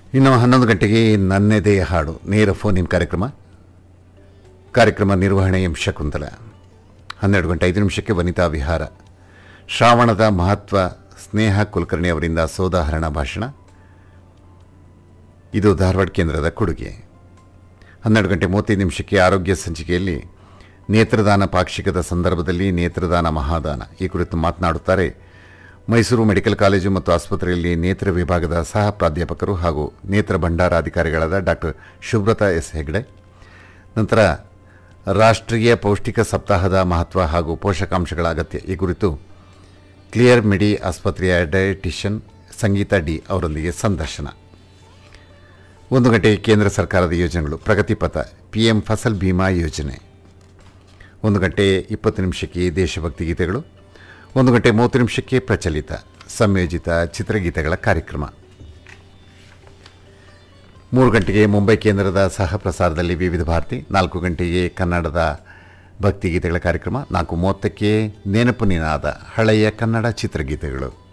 ಇನ್ನು ಹನ್ನೊಂದು ಗಂಟೆಗೆ ನನ್ನೆದೆಯ ಹಾಡು ನೇರ ಫೋನ್ ಇನ್ ಕಾರ್ಯಕ್ರಮ ಕಾರ್ಯಕ್ರಮ ನಿರ್ವಹಣೆ ಎಂ ಶಕುಂತಲ ಹನ್ನೆರಡು ಗಂಟೆ ಐದು ನಿಮಿಷಕ್ಕೆ ವನಿತಾ ವಿಹಾರ ಶ್ರಾವಣದ ಮಹತ್ವ ಸ್ನೇಹ ಕುಲಕರ್ಣಿ ಅವರಿಂದ ಸೋದಾಹರಣ ಭಾಷಣ ಇದು ಧಾರವಾಡ ಕೇಂದ್ರದ ಕೊಡುಗೆ ಹನ್ನೆರಡು ಗಂಟೆ ಮೂವತ್ತೈದು ನಿಮಿಷಕ್ಕೆ ಆರೋಗ್ಯ ಸಂಚಿಕೆಯಲ್ಲಿ ನೇತ್ರದಾನ ಪಾಕ್ಷಿಕದ ಸಂದರ್ಭದಲ್ಲಿ ನೇತ್ರದಾನ ಮಹಾದಾನ ಈ ಕುರಿತು ಮಾತನಾಡುತ್ತಾರೆ ಮೈಸೂರು ಮೆಡಿಕಲ್ ಕಾಲೇಜು ಮತ್ತು ಆಸ್ಪತ್ರೆಯಲ್ಲಿ ನೇತ್ರ ವಿಭಾಗದ ಸಹ ಪ್ರಾಧ್ಯಾಪಕರು ಹಾಗೂ ನೇತ್ರ ಭಂಡಾರಾಧಿಕಾರಿಗಳಾದ ಡಾಕ್ಟರ್ ಶುಭ್ರತಾ ಎಸ್ ಹೆಗ್ಡೆ ನಂತರ ರಾಷ್ಟ್ರೀಯ ಪೌಷ್ಟಿಕ ಸಪ್ತಾಹದ ಮಹತ್ವ ಹಾಗೂ ಪೋಷಕಾಂಶಗಳ ಅಗತ್ಯ ಈ ಕುರಿತು ಕ್ಲಿಯರ್ ಮೆಡಿ ಆಸ್ಪತ್ರೆಯ ಡಯಟಿಷಿಯನ್ ಸಂಗೀತ ಡಿ ಅವರೊಂದಿಗೆ ಸಂದರ್ಶನ ಒಂದು ಗಂಟೆಗೆ ಕೇಂದ್ರ ಸರ್ಕಾರದ ಯೋಜನೆಗಳು ಪ್ರಗತಿಪಥ ಪಿಎಂ ಫಸಲ್ ಬಿಮಾ ಯೋಜನೆ ಒಂದು ಗಂಟೆ ಇಪ್ಪತ್ತು ನಿಮಿಷಕ್ಕೆ ದೇಶಭಕ್ತಿ ಗೀತೆಗಳು ಒಂದು ಗಂಟೆ ಮೂವತ್ತು ನಿಮಿಷಕ್ಕೆ ಪ್ರಚಲಿತ ಸಂಯೋಜಿತ ಚಿತ್ರಗೀತೆಗಳ ಕಾರ್ಯಕ್ರಮ ಮೂರು ಗಂಟೆಗೆ ಮುಂಬೈ ಕೇಂದ್ರದ ಸಹ ಪ್ರಸಾರದಲ್ಲಿ ವಿವಿಧ ಭಾರತಿ ನಾಲ್ಕು ಗಂಟೆಗೆ ಕನ್ನಡದ ಭಕ್ತಿಗೀತೆಗಳ ಕಾರ್ಯಕ್ರಮ ನಾಲ್ಕು ಮೂವತ್ತಕ್ಕೆ ನೆನಪು ನಿನಾದ ಹಳೆಯ ಕನ್ನಡ ಚಿತ್ರಗೀತೆಗಳು